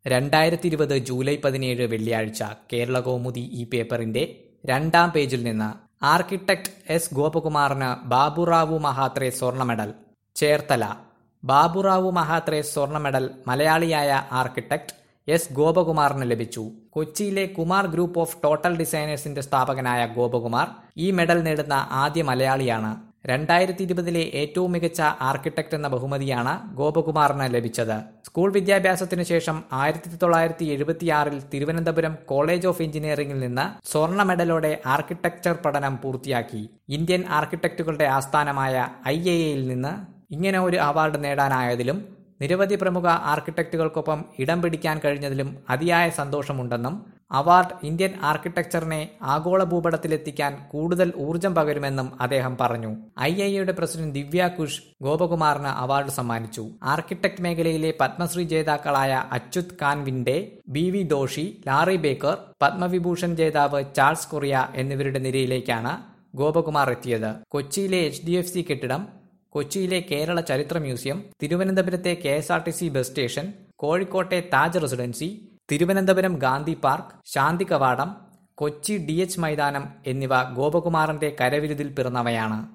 രണ്ടായിരത്തി ഇരുപത് ജൂലൈ പതിനേഴ് വെള്ളിയാഴ്ച കേരള കൗമുദി ഈ പേപ്പറിന്റെ രണ്ടാം പേജിൽ നിന്ന് ആർക്കിടെക്ട് എസ് ഗോപകുമാറിന് ബാബുറാവു മഹാത്രെ സ്വർണ്ണ മെഡൽ ചേർത്തല ബാബുറാവു മഹാത്രെ സ്വർണ്ണ മെഡൽ മലയാളിയായ ആർക്കിടെക്ട് എസ് ഗോപകുമാറിന് ലഭിച്ചു കൊച്ചിയിലെ കുമാർ ഗ്രൂപ്പ് ഓഫ് ടോട്ടൽ ഡിസൈനേഴ്സിന്റെ സ്ഥാപകനായ ഗോപകുമാർ ഈ മെഡൽ നേടുന്ന ആദ്യ മലയാളിയാണ് രണ്ടായിരത്തി ഇരുപതിലെ ഏറ്റവും മികച്ച ആർക്കിടെക്ട് എന്ന ബഹുമതിയാണ് ഗോപകുമാറിന് ലഭിച്ചത് സ്കൂൾ വിദ്യാഭ്യാസത്തിനു ശേഷം ആയിരത്തി തൊള്ളായിരത്തി എഴുപത്തിയാറിൽ തിരുവനന്തപുരം കോളേജ് ഓഫ് എഞ്ചിനീയറിംഗിൽ നിന്ന് സ്വർണ്ണ മെഡലോടെ ആർക്കിടെക്ചർ പഠനം പൂർത്തിയാക്കി ഇന്ത്യൻ ആർക്കിടെക്റ്റുകളുടെ ആസ്ഥാനമായ ഐ എ എയിൽ നിന്ന് ഇങ്ങനെ ഒരു അവാർഡ് നേടാനായതിലും നിരവധി പ്രമുഖ ആർക്കിടെക്റ്റുകൾക്കൊപ്പം ഇടം പിടിക്കാൻ കഴിഞ്ഞതിലും അതിയായ സന്തോഷമുണ്ടെന്നും അവാർഡ് ഇന്ത്യൻ ആർക്കിടെക്ചറിനെ ആഗോള ഭൂപടത്തിലെത്തിക്കാൻ കൂടുതൽ ഊർജം പകരുമെന്നും അദ്ദേഹം പറഞ്ഞു ഐ ഐ എയുടെ പ്രസിഡന്റ് ദിവ്യ കുഷ് ഗോപകുമാറിന് അവാർഡ് സമ്മാനിച്ചു ആർക്കിടെക്ട് മേഖലയിലെ പത്മശ്രീ ജേതാക്കളായ Achyut Kanvinde B V Doshi Laurie Baker Padmavibhushan ജേതാവ് ചാൾസ് കൊറിയ എന്നിവരുടെ നിരയിലേക്കാണ് ഗോപകുമാർ എത്തിയത് കൊച്ചിയിലെ എച്ച് ഡി എഫ് സി കെട്ടിടം കൊച്ചിയിലെ കേരള ചരിത്ര മ്യൂസിയം തിരുവനന്തപുരത്തെ K S R T C bus station കോഴിക്കോട്ടെ Taj Residency Thiruvananthapuram Gandhi park Shanti Kavadam Kochi D H മൈതാനം എന്നിവ ഗോപകുമാറിന്റെ കരവിരുതിൽ പിറന്നവയാണ്